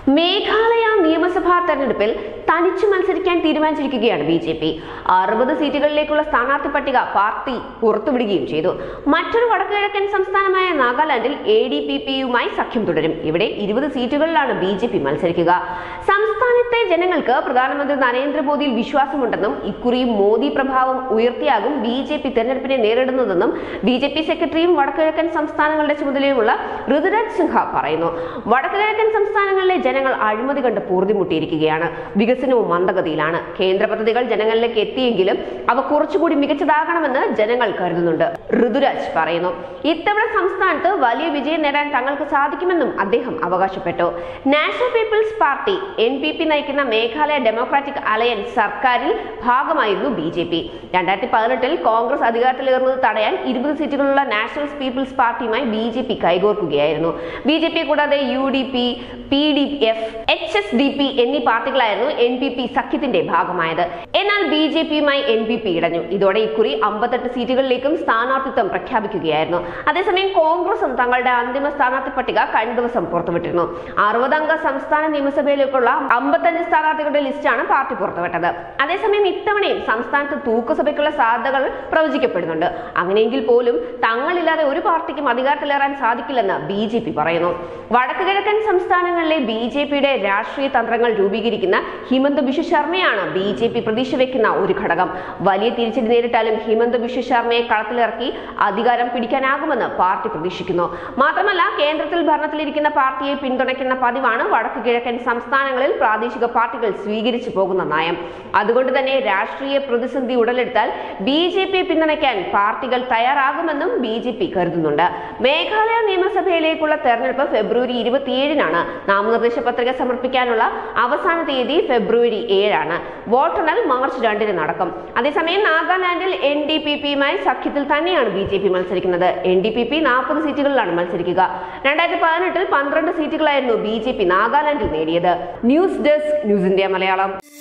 മേഘാലയ നിയമസഭാ തെരഞ്ഞെടുപ്പിൽ തനിച്ചു മത്സരിക്കാൻ തീരുമാനിച്ചിരിക്കുകയാണ് ബി ജെ പി അറുപത് സീറ്റുകളിലേക്കുള്ള സ്ഥാനാർത്ഥി പട്ടിക പാർട്ടി പുറത്തുവിടുകയും ചെയ്തു മറ്റൊരു വടക്കുകിഴക്കൻ സംസ്ഥാനമായ നാഗാലാൻഡിൽ എ ഡി പി പിയുമായി സഖ്യം തുടരും ഇവിടെ ഇരുപത് സീറ്റുകളിലാണ് ബി ജെ പി മത്സരിക്കുക സംസ്ഥാനത്തെ ജനങ്ങൾക്ക് പ്രധാനമന്ത്രി നരേന്ദ്രമോദിയിൽ വിശ്വാസമുണ്ടെന്നും ഇക്കുറിയും മോദി പ്രഭാവം ഉയർത്തിയാകും ബി ജെ പി തെരഞ്ഞെടുപ്പിനെ നേരിടുന്നതെന്നും ബി ജെ പി സെക്രട്ടറിയും വടക്കുകിഴക്കൻ സംസ്ഥാനങ്ങളുടെ ചുമതലയുമുള്ള ഋതുരാജ് സിൻഹ പറയുന്നു വടക്കുകിഴക്കൻ സംസ്ഥാനങ്ങളിലെ ജനങ്ങൾ അഴിമതി കണ്ട് പൂർത്തിമുട്ടിയിരിക്കുകയാണ് വികസനവും മന്ദഗതിയിലാണ് കേന്ദ്ര പദ്ധതികൾ ജനങ്ങളിലേക്ക് എത്തിയെങ്കിലും അവ കുറച്ചുകൂടി മികച്ചതാകണമെന്ന് ജനങ്ങൾ കരുതുന്നുണ്ട് ഋതുരാജ് പറയുന്നു ഇത്തവണ സംസ്ഥാനത്ത് വലിയ വിജയം നേടാൻ തങ്ങൾക്ക് സാധിക്കുമെന്നും അദ്ദേഹം അവകാശപ്പെട്ടു National People's Party N P P നയിക്കുന്ന മേഘാലയ ഡെമോക്രാറ്റിക് അലയൻസ് സർക്കാരിൽ ഭാഗമായിരുന്നു ബി ജെ പി രണ്ടായിരത്തി പതിനെട്ടിൽ കോൺഗ്രസ് അധികാരത്തിലേറുന്നത് തടയാൻ ഇരുപത് സീറ്റുകളുള്ള നാഷണൽ പീപ്പിൾസ് പാർട്ടിയുമായി ബി ജെ പി കൈകോർക്കുകയായിരുന്നു ബി ജെ പി കൂടാതെ U D P P D F H S D P എന്നീ പാർട്ടികളായിരുന്നു എൻ പി പി സഖ്യത്തിന്റെ ഭാഗമായത് എന്നാൽ ബി ജെ പിയുമായി എൻ പി പി ഇടഞ്ഞു ഇതോടെ ഇക്കുറി അമ്പത്തെട്ട് സീറ്റുകളിലേക്കും സ്ഥാനാർത്ഥിത്വം പ്രഖ്യാപിക്കുകയായിരുന്നു അതേസമയം കോൺഗ്രസും തങ്ങളുടെ അന്തിമ സ്ഥാനാർത്ഥി പട്ടിക കഴിഞ്ഞ ദിവസം പുറത്തുവിട്ടിരുന്നു അറുപതംഗ സംസ്ഥാന നിയമസഭയിലേക്കുള്ള അമ്പത്തഞ്ച് സ്ഥാനാർത്ഥികളുടെ ലിസ്റ്റാണ് പാർട്ടി പുറത്തുവിട്ടത് അതേസമയം ഇത്തവണയും സംസ്ഥാനത്ത് തൂക്കുസഭയ്ക്കുള്ള സാധ്യതകൾ പ്രവചിക്കപ്പെടുന്നുണ്ട് അങ്ങനെയെങ്കിൽ പോലും തങ്ങളില്ലാതെ ഒരു പാർട്ടിക്കും അധികാരത്തിലേറാൻ സാധിക്കില്ലെന്ന് ബി ജെ പി പറയുന്നു വടക്കു കിഴക്കൻ സംസ്ഥാനങ്ങളിലെ ബി ജെ പിയുടെ രാഷ്ട്രീയ തന്ത്രങ്ങൾ രൂപീകരിക്കുന്ന ഹിമന്ത ബിശ്വ ശർമ്മയാണ് ബി ജെ പി പ്രതീക്ഷ വെക്കുന്ന ഒരു ഘടകം വലിയ തിരിച്ചടി നേരിട്ടാലും ഹിമന്ത ബിശ്വ ശർമ്മയെ കളത്തിലിറക്കി അധികാരം പിടിക്കാനാകുമെന്ന് പാർട്ടി പ്രതീക്ഷിക്കുന്നു മാത്രമല്ല കേന്ദ്രത്തിൽ ഭരണത്തിലിരിക്കുന്ന പാർട്ടിയെ പിന്തുണയ്ക്കുന്ന പതിവാണ് വടക്കു കിഴക്കൻ സംസ്ഥാനങ്ങളിൽ പ്രാദേശിക പാർട്ടികൾ സ്വീകരിച്ചു പോകുന്ന നയം അതുകൊണ്ട് തന്നെ രാഷ്ട്രീയ പ്രതിസന്ധി ഉടലെടുത്താൽ ബി ജെ പിയെ പിന്തുണയ്ക്കാൻ പാർട്ടികൾ തയ്യാറാകുമെന്നും ബി ജെ പി കരുതുന്നുണ്ട് മേഘാലയ നിയമസഭയിലേക്കുള്ള തെരഞ്ഞെടുപ്പ് ഫെബ്രുവരി ഇരുപത്തിയേഴിനാണ് നാമനിർദ്ദേശ പത്രിക സമർപ്പിക്കാനുള്ള അവസാന തീയതി ഫെബ്രുവരി ഏഴാണ് വോട്ടെണ്ണൽ മാർച്ച് രണ്ടിന് നടക്കും അതേസമയം നാഗാലാൻഡിൽ എൻ ഡി പി പിയുമായി സഖ്യത്തിൽ തന്നെയാണ് ബി ജെ പി മത്സരിക്കുന്നത് എൻ ഡി പി പി നാൽപ്പത് സീറ്റുകളിലാണ് മത്സരിക്കുക രണ്ടായിരത്തി പതിനെട്ടിൽ പന്ത്രണ്ട് സീറ്റുകളായിരുന്നു ബി ജെ പി നാഗാലാൻഡിൽ നേടിയത് news desk news India Malayalam